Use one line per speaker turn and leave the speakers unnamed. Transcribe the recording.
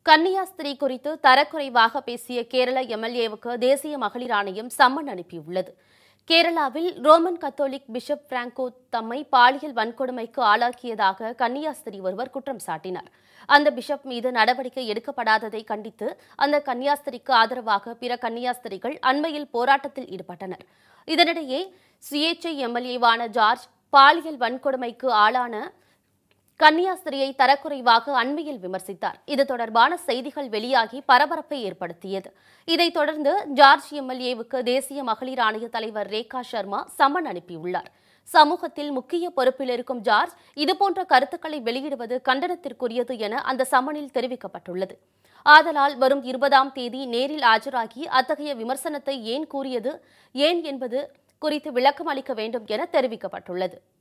கன்னியாஸ்திரி குறித்து தரக்குறைவாக பேசிய கேரள எம்எல்ஏவுக்கு தேசிய மகளிர் ஆணையம் சம்மன் அனுப்பியுள்ளது கேரளாவில் ரோமன் கத்தோலிக் பிஷப் பிராங்கோ தம்மை பாலியல் வன்கொடுமைக்கு ஆளாக்கியதாக கன்னியாஸ்திரி ஒருவர் குற்றம் சாட்டினார் அந்த பிஷப் மீது நடவடிக்கை எடுக்கப்படாததை கண்டித்து அந்த கன்னியாஸ்திரிக்கு ஆதரவாக பிற கன்னியாஸ்திரிகள் அண்மையில் போராட்டத்தில் ஈடுபட்டனர் இதனிடையே சுயேச்சை எம்எல்ஏவான ஜார்ஜ் பாலியல் வன்கொடுமைக்கு ஆளான கன்னியாஸ்திரியை தரக்குறைவாக அண்மையில் விமர்சித்தார் இது தொடர்பான செய்திகள் வெளியாகி பரபரப்பை ஏற்படுத்தியது இதைத் தொடர்ந்து ஜார்ஜ் எம்எல்ஏவுக்கு தேசிய மகளிர் ஆணைய தலைவர் ரேகா சர்மா சம்மன் அனுப்பியுள்ளார் சமூகத்தில் முக்கிய பொறுப்பில் இருக்கும் ஜார்ஜ் இதுபோன்ற கருத்துக்களை வெளியிடுவது கண்டனத்திற்குரியது என அந்த சம்மனில் தெரிவிக்கப்பட்டுள்ளது ஆதலால் வரும் இருபதாம் தேதி நேரில் ஆஜராகி அத்தகைய விமர்சனத்தை ஏன் கூறியது ஏன் என்பது குறித்து விளக்கம் அளிக்க வேண்டும் என தெரிவிக்கப்பட்டுள்ளது